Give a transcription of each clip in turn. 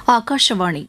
ಆಕಾಶವಾಣಿ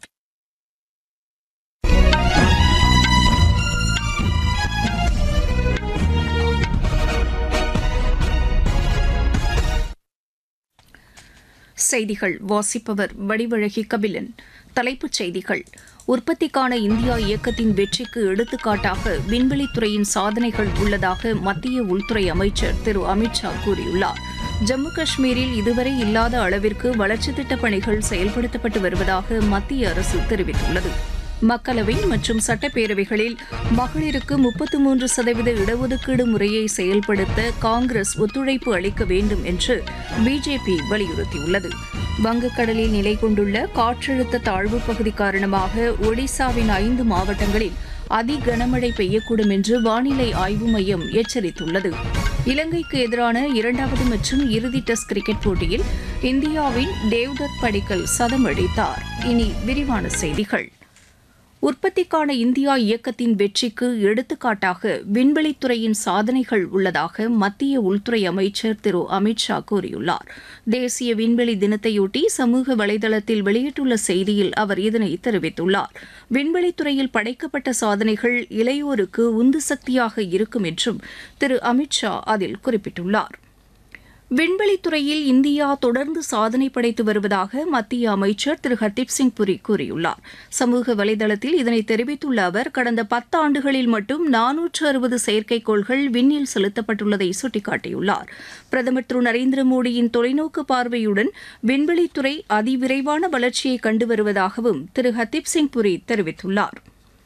செய்திகள் வாசிப்பவர் வடிவழகி கபிலன் தலைப்புச் செய்திகள் உற்பத்திக்கான இந்தியா இயக்கத்தின் வெற்றிக்கு எடுத்துக்காட்டாக விண்வெளித்துறையின் சாதனைகள் உள்ளதாக மத்திய உள்துறை அமைச்சர் திரு அமித்ஷா கூறியுள்ளார் ஜம்மு காஷ்மீரில் இதுவரை இல்லாத அளவிற்கு வளர்ச்சித் திட்டப் பணிகள் செயல்படுத்தப்பட்டு வருவதாக மத்திய அரசு தெரிவித்துள்ளது மக்களவை மற்றும் சட்டப்பேரவைகளில் மகளிருக்கு முப்பத்து மூன்று சதவீத இடஒதுக்கீடு முறையை செயல்படுத்த காங்கிரஸ் ஒத்துழைப்பு அளிக்க வேண்டும் என்று பிஜேபி வலியுறுத்தியுள்ளது வங்கக்கடலில் நிலை கொண்டுள்ள காற்றழுத்த தாழ்வுப் பகுதி காரணமாக ஒடிசாவின் ஐந்து மாவட்டங்களில் அதி கனமழை பெய்யக்கூடும் என்று வானிலை ஆய்வு மையம் எச்சரித்துள்ளது இலங்கைக்கு எதிரான இரண்டாவது மற்றும் இறுதி டெஸ்ட் கிரிக்கெட் போட்டியில் இந்தியாவின் தேவ்தத் படிக்கல் சதம் அடித்தார் இனி விரிவான செய்திகள் உற்பத்திக்கான இந்தியா இயக்கத்தின் வெற்றிக்கு எடுத்துக்காட்டாக விண்வெளித்துறையின் சாதனைகள் உள்ளதாக மத்திய உள்துறை அமைச்சர் திரு அமித்ஷா கூறியுள்ளார் தேசிய விண்வெளி தினத்தையொட்டி சமூக வலைதளத்தில் வெளியிட்டுள்ள செய்தியில் அவர் இதனை தெரிவித்துள்ளார் விண்வெளித்துறையில் படைக்கப்பட்ட சாதனைகள் இளையோருக்கு உந்து சக்தியாக இருக்கும் என்றும் திரு அமித்ஷா அதில் குறிப்பிட்டுள்ளார் விண்வெளித்துறையில் இந்தியா தொடர்ந்து சாதனை படைத்து வருவதாக மத்திய அமைச்சர் திரு ஹர்தீப் சிங் புரி கூறியுள்ளார் சமூக வலைதளத்தில் இதனை தெரிவித்துள்ள அவர் கடந்த பத்து ஆண்டுகளில் மட்டும் நானூற்று அறுபது செயற்கைக்கோள்கள் விண்ணில் செலுத்தப்பட்டுள்ளதை சுட்டிக்காட்டியுள்ளார் பிரதமர் திரு நரேந்திர மோடியின் தொலைநோக்கு பார்வையுடன் விண்வெளித்துறை அதிவிரைவான வளர்ச்சியை கண்டு வருவதாகவும் திரு ஹர்தீப் சிங் புரி தெரிவித்துள்ளார்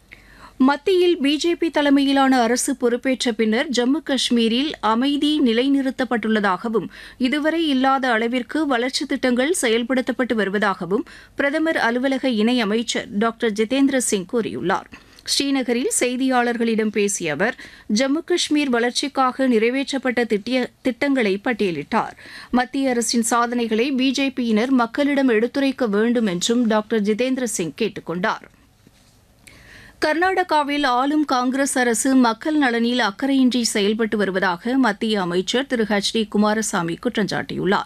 மத்தியில் பிஜேபி தலைமையிலான அரசு பொறுப்பேற்ற பின்னர் ஜம்மு காஷ்மீரில் அமைதி நிலைநிறுத்தப்பட்டுள்ளதாகவும் இதுவரை இல்லாத அளவிற்கு வளர்ச்சித் திட்டங்கள் செயல்படுத்தப்பட்டு வருவதாகவும் பிரதமர் அலுவலக இணையமைச்சர் டாக்டர் ஜிதேந்திர சிங் கூறியுள்ளார் ஸ்ரீநகரில் செய்தியாளர்களிடம் பேசிய அவர் ஜம்மு காஷ்மீர் வளர்ச்சிக்காக நிறைவேற்றப்பட்ட திட்டிய திட்டங்களை பட்டியலிட்டார் மத்திய அரசின் சாதனைகளை பிஜேபியினர் மக்களிடம் எடுத்துரைக்க வேண்டும் என்றும் டாக்டர் ஜிதேந்திர சிங் கேட்டுக் கொண்டார் கர்நாடகாவில் ஆளும் காங்கிரஸ் அரசு மக்கள் நலனில் அக்கறையின்றி செயல்பட்டு வருவதாக மத்திய அமைச்சர் திரு ஹெச் டி குமாரசாமி குற்றம் சாட்டியுள்ளார்